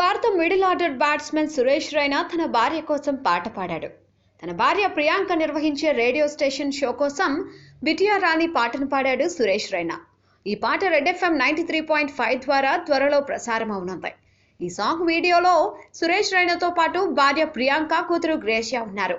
భారత middle order batsmen Suresh Raina తన భార్య కోసం పాట పాడాడు తన భార్య ప్రియాంక నిర్వహించే రేడియో స్టేషన్ షో కోసం బిటియా రాణి పాటను పాడాడు సురేష్ రైనా ఈ పాట red FM ninety three point five ద్వారా త్వరలో ప్రసారం అవనుంది ఈ సాంగ్ వీడియోలో సురేష్ రైనాతో పాటు భార్య ప్రియాంక కూతురు గ్రేషియా ఉన్నారు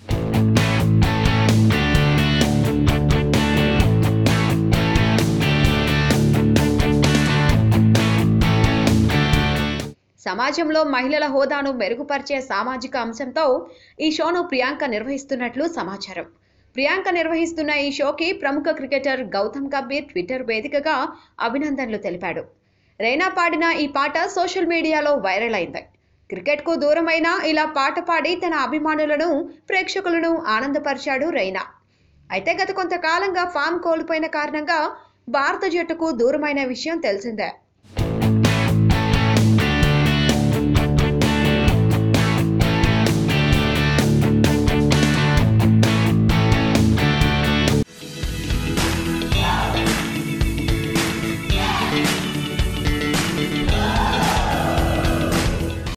సమాజంలో మహిళల హోదాను మెరుగుపరిచే సామాజిక అంశంతో ఈ షోను ప్రియాంక నిర్వహిస్తున్నట్లు సమాచారం ప్రియాంక నిర్వహిస్తున్న ఈ షోకి ప్రముఖ క్రికెటర్ గౌతమ్ గంభీర్ ట్విట్టర్ వేదికగా అభినందనలు తెలిపాడు రైనా పాడిన ఈ పాట సోషల్ మీడియాలో వైరల్ అయింది క్రికెట్కు దూరమైన ఇలా పాట పాడి తన అభిమానులను ప్రేక్షకులను ఆనందపరిచాడు రైనా అయితే గత కొంతకాలంగా ఫామ్ కోల్పోయిన కారణంగా భారత జట్టుకు దూరమైన విషయం తెలిసిందే